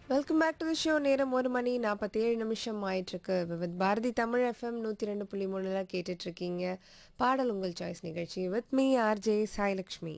Welcome back to the show நேரம் ஒரு மணி நாற்பத்தி ஏழு நிமிஷம் ஆயிட்டிருக்கு வித் பாரதி தமிழ் எஃப்எம் நூற்றி ரெண்டு புள்ளி மூணுல கேட்டுட்டு இருக்கீங்க பாடல் உங்கள் சாய்ஸ் நிகழ்ச்சி with me RJ Sailakshmi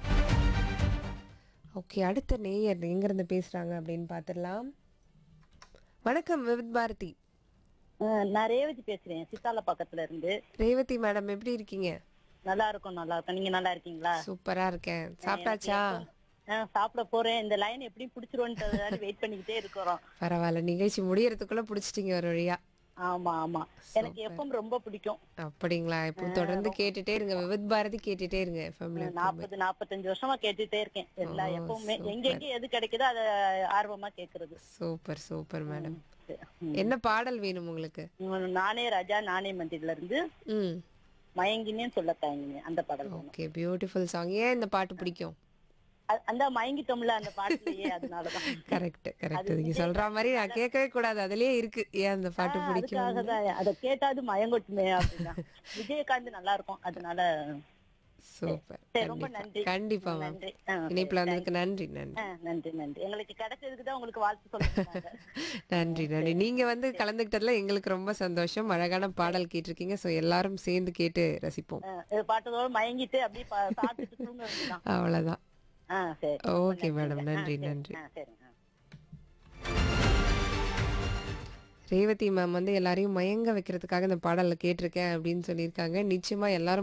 okay அடுத்த நேயர் எங்கேருந்து பேசுகிறாங்க அப்படின்னு பார்த்துடலாம் வணக்கம் வித் பாரதி அஹ் நான் ரேவதி பேசுறேன் சித்தால பக்கத்துல இருந்து ரேவதி மேடம் எப்படி இருக்கீங்க நல்லா இருக்கும் நல்லா இருக்கும் நீங்க நல்லா இருக்கீங்களா சூப்பராக இருக்கேன் சாப்பிட்டாச்சா அஹ் சாப்பிட போறேன் இந்த லைன் எப்படி பிடிச்சிருவோன்றதால வெயிட் பண்ணிக்கிட்டே இருக்கிறோம் பரவாயில்ல நிகழ்ச்சி முடியறதுக்குள்ள பிடிச்சிட்டிங்க ஒரு வழியா ஆமா ஆமா எனக்கு எப்பவும் ரொம்ப பிடிக்கும் அப்படிங்களா இப்போ தொடர்ந்து கேட்டுட்டே இருங்க விவித் பாரதி கேட்டுட்டே இருங்க எஃப்எம்ல நாற்பது நாற்பத்தஞ்சு வருஷமா கேட்டுட்டே இருக்கேன் எல்லா எப்பவுமே எங்கெங்க எது கிடைக்குதோ அத ஆர்வமா கேக்குறது சூப்பர் சூப்பர் மேடம் ம். என்ன பாடல் வேணும் உங்களுக்கு உம், நானே ராஜா நானே மந்திரில இருந்து ம் மயங்கினேன்னு சொல்ல தயங்கினேன் அந்த பாடல் வேணும். ஓகே பியூட்டிஃபுல் சாங் ஏன் இந்த பாட்டு பிடிக்கும் அ- அந்த மயங்கிட்டோம்ல அந்த பாட்டுலயே அதனாலதான் கரெக்ட் கரெக்ட் நீங்க சொல்ற மாதிரி நான் கேட்கவே கூடாது அதுலயே இருக்கு ஏன் அந்த பாட்டு பிடிக்கும் அதுக்காகதான் அத கேட்டாது மயங்கொட்டுமே அப்படின்னா விஜயகாந்த் நல்லா இருக்கும் அதனால சூப்பர் சரி ரொம்ப நன்றி கண்டிப்பா மேம் நன்றி ஆ, இணைப்புல வந்ததுக்கு நன்றி நன்றி ஆ, நன்றி நன்றி எங்களுக்கு கிடைச்சதுக்கு தான் உங்களுக்கு வாழ்த்து சொல்லுங்க நன்றி நன்றி நீங்க வந்து கலந்துக்கிட்டதுல எங்களுக்கு ரொம்ப சந்தோஷம் அழகான பாடல் கேட்டிருக்கீங்க ஸோ எல்லாரும் சேர்ந்து கேட்டு ரசிப்போம் பாட்டதோட மயங்கிட்டு அப்படியே பா- சாப்பிட்டுட்டு தூங்க வேண்டியதான் அவ்வளவுதான் ஆ சரி ஓகே மேடம் நன்றி நன்றி ஆ சரிங்க ரேவதி மேம் வந்து எல்லாரையும் மயங்க வைக்கிறதுக்காக இந்த பாடல்ல கேட்டிருக்கேன் அப்படின்னு சொல்லியிருக்காங்க நிச்சயமா எல்லாரும்